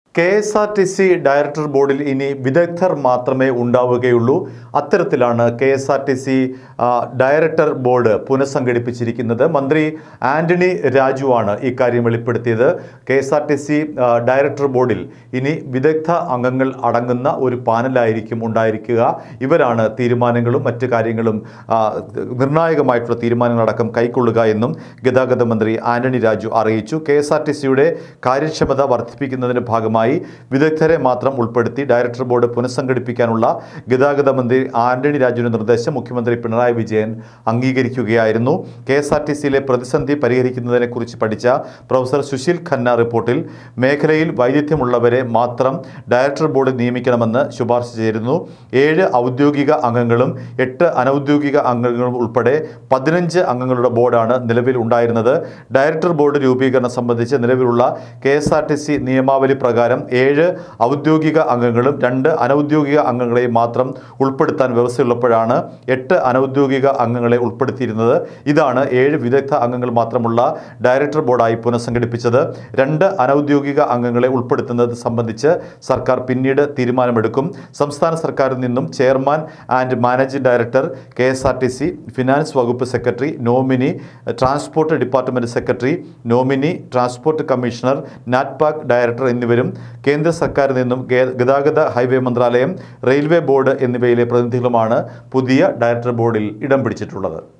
K S R T C director ബോർഡിൽ ഇനി വിദഗ്ധർ മാത്രമേ ഉണ്ടാവുകയുള്ളൂ അത്തരത്തിലാണ് K S R T C director board പുനഃസംഘടിപ്പിച്ചിരിക്കുന്നത് മന്ത്രി ആന്റണി രാജുവാണ് ഇക്കാര്യം വെളിപ്പെടുത്തിയത് K S R T C director ബോർഡിൽ ഇനി വിദഗ്ധ അംഗങ്ങൾ അടങ്ങുന്ന ഒരു പാനലായിരിക്കും ഉണ്ടായിരിക്കുക ഇവരാണ് തീരുമാനങ്ങളും മറ്റു കാര്യങ്ങളും ആ, നിർണായകമായിട്ടുള്ള തീരുമാനങ്ങളടക്കം കൈക്കൊള്ളുക എന്നും ഗതാഗത മന്ത്രി ആന്റണി രാജു അറിയിച്ചു കെ എസ് ആർ ടി സിയുടെ കാര്യക്ഷമത വർദ്ധിപ്പിക്കുന്നതിന്റെ ഭാഗമായി വിദഗ്ധരെ മാത്രം ഉൾപ്പെടുത്തി ഡയറക്ടർ ബോർഡ് പുനഃസംഘടിപ്പിക്കാനുള്ള ഗതാഗത മന്ത്രി ആന്റണി രാജുവിന്റെ നിർദ്ദേശം മുഖ്യമന്ത്രി പിണറായി വിജയൻ അംഗീകരിക്കുകയായിരുന്നു കെ എസ് ആർ ടി സിയിലെ പ്രതിസന്ധി പരിഹരിക്കുന്നതിനെക്കുറിച്ച് പഠിച്ച പ്രൊഫസർ സുശീൽ ഖന്ന റിപ്പോർട്ടിൽ മേഖലയിൽ വൈദഗ്ധ്യമുള്ളവരെ മാത്രം ഡയറക്ടർ ബോർഡ് നിയമിക്കണമെന്ന് ശുപാർശ ചെയ്തിരുന്നു ഏഴ് ഔദ്യോഗിക അംഗങ്ങളും എട്ട് അനൗദ്യോഗിക അംഗങ്ങളും ഉൾപ്പെടെ പതിനഞ്ച് അംഗങ്ങളുടെ ബോർഡാണ് നിലവിൽ ഉണ്ടായിരുന്നത് ഡയറക്ടർ ബോർഡ് രൂപീകരണം സംബന്ധിച്ച് നിലവിലുള്ള K S R T C നിയമാവലി പ്രകാരം ഏഴ് ഔദ്യോഗിക അംഗങ്ങളും രണ്ട് അനൗദ്യോഗിക അംഗങ്ങളെയും മാത്രം ഉൾപ്പെടുത്താൻ വ്യവസ്ഥയുള്ളപ്പോഴാണ് എട്ട് അനൗദ്യോഗിക അംഗങ്ങളെ ഉൾപ്പെടുത്തിയിരുന്നത് ഇതാണ് ഏഴ് വിദഗ്ധ അംഗങ്ങൾ മാത്രമുള്ള ഡയറക്ടർ ബോർഡായി പുനഃസംഘടിപ്പിച്ചത് രണ്ട് അനൗദ്യോഗിക അംഗങ്ങളെ ഉൾപ്പെടുത്തുന്നത് സംബന്ധിച്ച് സർക്കാർ പിന്നീട് തീരുമാനമെടുക്കും സംസ്ഥാന സർക്കാരിൽ നിന്നും chairman and managing director K S R T C finance വകുപ്പ് secretary nominee transport department secretary nominee transport commissioner NATPAC director എന്നിവരും കേന്ദ്ര സർക്കാരിൽ നിന്നും ഗേ- ഗതാഗത ഹൈവേ മന്ത്രാലയം റെയിൽവേ ബോർഡ് എന്നിവയിലെ പ്രതിനിധികളുമാണ് പുതിയ ഡയറക്ടർ ബോർഡിൽ ഇടം പിടിച്ചിട്ടുള്ളത്